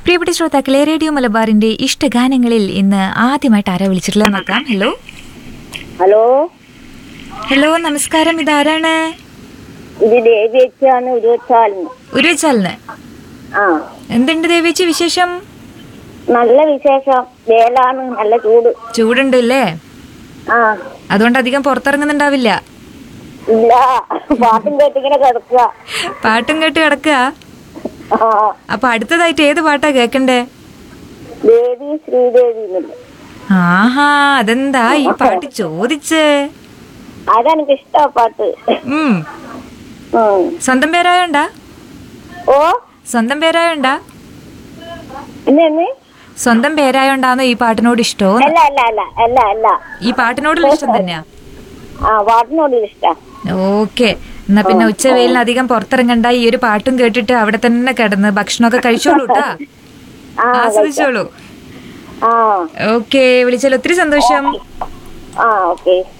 പ്രിയപ്പെട്ട ശ്രോതാക്കളെ റേഡിയോ മലബാറിന്റെ ഇഷ്ടഗാനങ്ങളിൽ ഇന്ന് ആദ്യമായിട്ട് ആരാ വിളിച്ചിട്ടുള്ളത് നോക്കാം ഹലോ ഹലോ ഹലോ നമസ്കാരം ഇതാരാണ് ഇത് ദേവിയച്ചാണ് ഇരുപത്തിനാലിന് ഉരുവച്ചാലിന് ആ എന്തുണ്ട് ദേവേച്ചി വിശേഷം നല്ല വിശേഷം വേലാണ് നല്ല ചൂട് ചൂടുണ്ട് അല്ലേ ആ അതുകൊണ്ട് അധികം പുറത്തിറങ്ങുന്നുണ്ടാവില്ല ഇല്ല പാട്ടും കേട്ടിങ്ങനെ കിടക്കുക പാട്ടും കേട്ട് കിടക്കുക ആ അപ്പൊ അടുത്തതായിട്ട് ഏത് പാട്ടാ കേക്കണ്ടേ ദേവി ശ്രീദേവി എന്നല്ലേ ആഹാ അതെന്താ ഈ പാട്ട് ചോദിച്ചേ അതെനിക്ക് ഇഷ്ടാ പാട്ട് ഉം ഉം. സ്വന്തം പേരായോണ്ടാ ഓ സ്വന്തം പേരായോണ്ടാ എന്നെ സ്വന്തം പേരായോണ്ടാന്നോ ഈ പാട്ടിനോട് ഇഷ്ടോ അല്ല അല്ല അല്ല അല്ല അല്ല ഈ പാട്ടിനോടുള്ള ഇഷ്ടം തന്നെയാ ആ പാട്ടിനോട് ഇഷ്ടാ ഓക്കെ എന്നാ പിന്നെ ഉച്ചവെയിലിന് അധികം പുറത്തിറങ്ങണ്ട ഈ ഒരു പാട്ടും കേട്ടിട്ട് അവിടെ തന്നെ കിടന്ന് ഭക്ഷണമൊക്കെ കഴിച്ചോളൂ ട്ടാ ആ ആസ്വദിച്ചോളൂ ആ ഓക്കെ വിളിച്ചാൽ ഒത്തിരി സന്തോഷം ആ ഓക്കെ